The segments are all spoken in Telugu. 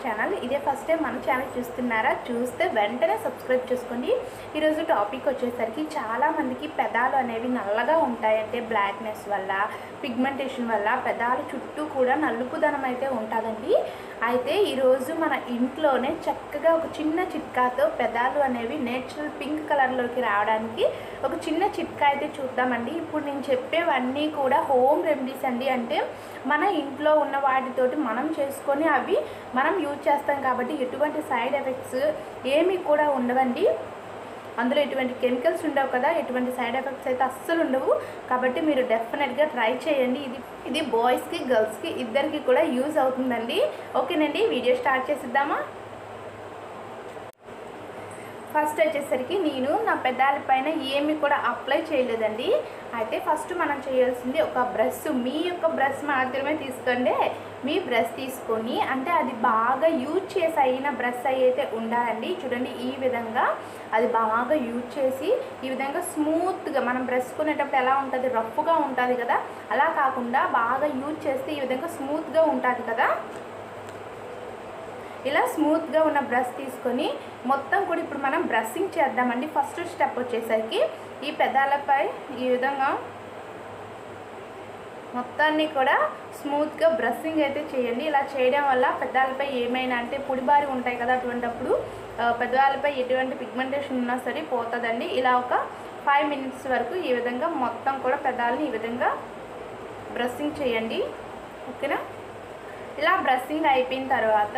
ఛానల్ ఇదే ఫస్ట్ టైం మన ఛానల్ చూస్తున్నారా చూస్తే వెంటనే సబ్స్క్రైబ్ చేసుకోండి ఈరోజు టాపిక్ వచ్చేసరికి చాలామందికి పెదాలు అనేవి నల్లగా ఉంటాయి అంటే బ్లాక్నెస్ వల్ల పిగ్మెంటేషన్ వల్ల పెదాలు చుట్టూ కూడా నలుపుదనం అయితే ఉంటుందండి అయితే ఈరోజు మన ఇంట్లోనే చక్కగా ఒక చిన్న చిట్కాతో పెదాలు అనేవి నేచురల్ పింక్ కలర్లోకి రావడానికి ఒక చిన్న చిట్కా అయితే చూద్దామండి ఇప్పుడు నేను చెప్పేవన్నీ కూడా హోమ్ రెమెడీస్ అండి అంటే మన ఇంట్లో ఉన్న వాటితోటి మనం చేసుకొని అవి మనం యూజ్ చేస్తాం కాబట్టి ఎటువంటి సైడ్ ఎఫెక్ట్స్ ఏమీ కూడా ఉండవండి అందులో ఎటువంటి కెమికల్స్ ఉండవు కదా ఎటువంటి సైడ్ ఎఫెక్ట్స్ అయితే అస్సలు ఉండవు కాబట్టి మీరు డెఫినెట్గా ట్రై చేయండి ఇది ఇది బాయ్స్కి గర్ల్స్కి ఇద్దరికి కూడా యూజ్ అవుతుందండి ఓకేనండి వీడియో స్టార్ట్ చేసిద్దామా ఫస్ట్ వచ్చేసరికి నేను నా పెదాల పైన ఏమి కూడా అప్లై చేయలేదండి అయితే ఫస్ట్ మనం చేయాల్సింది ఒక బ్రష్ మీ యొక్క బ్రష్ మాత్రమే తీసుకోండి మీ బ్రష్ తీసుకొని అంటే అది బాగా యూజ్ చేసి అయిన బ్రష్ అయితే ఉండాలండి చూడండి ఈ విధంగా అది బాగా యూజ్ చేసి ఈ విధంగా స్మూత్గా మనం బ్రష్ కొనేటప్పుడు ఎలా ఉంటుంది రఫ్గా ఉంటుంది కదా అలా కాకుండా బాగా యూజ్ చేస్తే ఈ విధంగా స్మూత్గా ఉంటుంది కదా ఇలా స్మూత్గా ఉన్న బ్రష్ తీసుకొని మొత్తం కూడా ఇప్పుడు మనం బ్రషింగ్ చేద్దామండి ఫస్ట్ స్టెప్ వచ్చేసరికి ఈ పెదాలపై ఈ విధంగా మొత్తాన్ని కూడా స్మూత్గా బ్రషింగ్ అయితే చేయండి ఇలా చేయడం వల్ల పెదాలపై ఏమైనా అంటే పొడిబారి ఉంటాయి కదా అటువంటప్పుడు ఆ, పెదాలపై ఎటువంటి పిగ్మెంటేషన్ ఉన్నా సరే పోతుందండి ఇలా ఒక ఫైవ్ మినిట్స్ వరకు ఈ విధంగా మొత్తం కూడా పెదాలని ఈ విధంగా బ్రషింగ్ చేయండి ఓకేనా ఇలా బ్రషింగ్ అయిపోయిన తర్వాత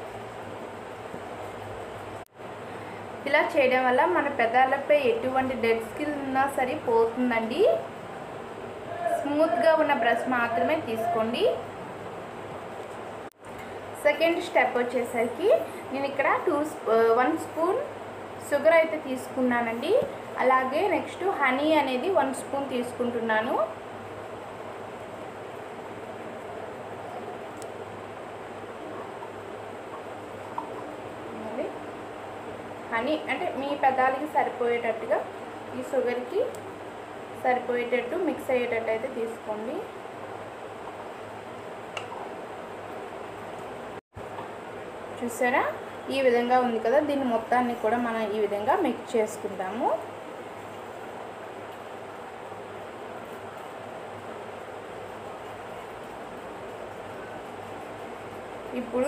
ఇలా చేయడం వల్ల మన పెదాలపై ఎటువంటి డెడ్ స్కిన్ ఉన్నా సరే పోతుందండి స్మూత్గా ఉన్న బ్రష్ మాత్రమే తీసుకోండి సెకండ్ స్టెప్ వచ్చేసరికి నేను ఇక్కడ టూ వన్ స్పూన్ షుగర్ అయితే తీసుకున్నానండి అలాగే నెక్స్ట్ హనీ అనేది వన్ స్పూన్ తీసుకుంటున్నాను మరి హనీ అంటే మీ పెదాలకి సరిపోయేటట్టుగా ఈ షుగర్కి సరిపోయేటట్టు మిక్స్ అయ్యేటట్టు అయితే తీసుకోండి చూసారా ఈ విధంగా ఉంది కదా దీన్ని మొత్తాన్ని కూడా మనం ఈ విధంగా మిక్స్ చేసుకుందాము ఇప్పుడు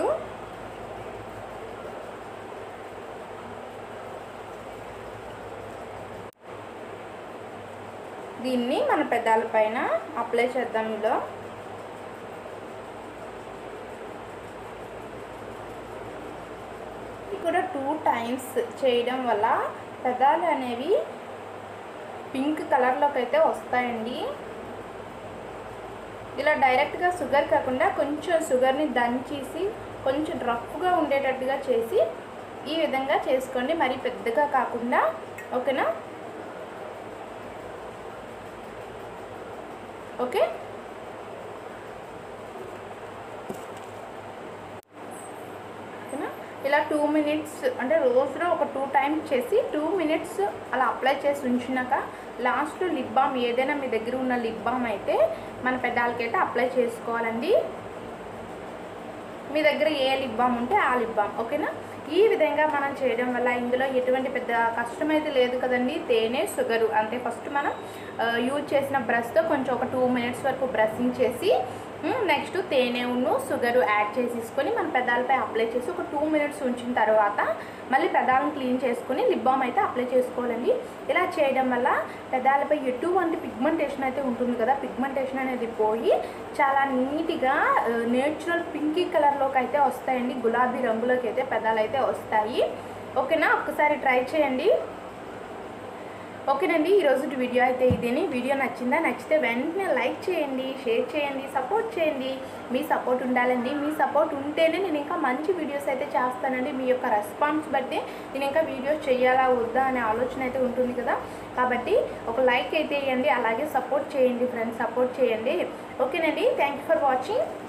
దీన్ని మన పెదాల పైన అప్లై చేద్దాం ఇలా ఇది కూడా టూ టైమ్స్ చేయడం వల్ల పెదాలు అనేవి పింక్ కలర్లోకి అయితే వస్తాయండి ఇలా డైరెక్ట్గా షుగర్ కాకుండా కొంచెం షుగర్ని దంచేసి కొంచెం రఫ్గా ఉండేటట్టుగా చేసి ఈ విధంగా చేసుకోండి మరి పెద్దగా కాకుండా ఓకేనా ఓకే ఓకేనా ఇలా టూ మినిట్స్ అంటే రోజులో ఒక టూ టైమ్స్ చేసి టూ మినిట్స్ అలా అప్లై చేసి ఉంచినాక లాస్ట్లో లిప్ బామ్ ఏదైనా మీ దగ్గర ఉన్న లిప్ బామ్ అయితే మన పెదాలకి అయితే అప్లై చేసుకోవాలండి మీ దగ్గర ఏ లిప్ బామ్ ఉంటే ఆ లిప్ బామ్ ఓకేనా ఈ విధంగా మనం చేయడం వల్ల ఇందులో ఎటువంటి పెద్ద కష్టం అయితే లేదు కదండి తేనె షుగరు అంటే ఫస్ట్ మనం యూజ్ చేసిన బ్రష్తో కొంచెం ఒక టూ మినిట్స్ వరకు బ్రషింగ్ చేసి నెక్స్ట్ తేనె ఉన్ను షుగరు యాడ్ చేసేసుకొని మన పెదాలపై అప్లై చేసి ఒక టూ మినిట్స్ ఉంచిన తర్వాత మళ్ళీ పెదాలను క్లీన్ చేసుకొని లిప్ బామ్ అయితే అప్లై చేసుకోవాలండి ఇలా చేయడం వల్ల పెదాలపై ఎటువంటి పిగ్మెంటేషన్ అయితే ఉంటుంది కదా పిగ్మెంటేషన్ అనేది పోయి చాలా నీట్గా నేచురల్ పింకీ కలర్లోకి అయితే వస్తాయండి గులాబీ రంగులోకి అయితే పెదాలు అయితే వస్తాయి ఓకేనా ఒక్కసారి ట్రై చేయండి ఓకేనండి ఈరోజు వీడియో అయితే ఇదేని వీడియో నచ్చిందా నచ్చితే వెంటనే లైక్ చేయండి షేర్ చేయండి సపోర్ట్ చేయండి మీ సపోర్ట్ ఉండాలండి మీ సపోర్ట్ ఉంటేనే నేను ఇంకా మంచి వీడియోస్ అయితే చేస్తానండి మీ యొక్క రెస్పాన్స్ బట్టి నేను ఇంకా వీడియోస్ చేయాలా వద్దా అనే ఆలోచన అయితే ఉంటుంది కదా కాబట్టి ఒక లైక్ అయితే వేయండి అలాగే సపోర్ట్ చేయండి ఫ్రెండ్స్ సపోర్ట్ చేయండి ఓకేనండి థ్యాంక్ యూ ఫర్ వాచింగ్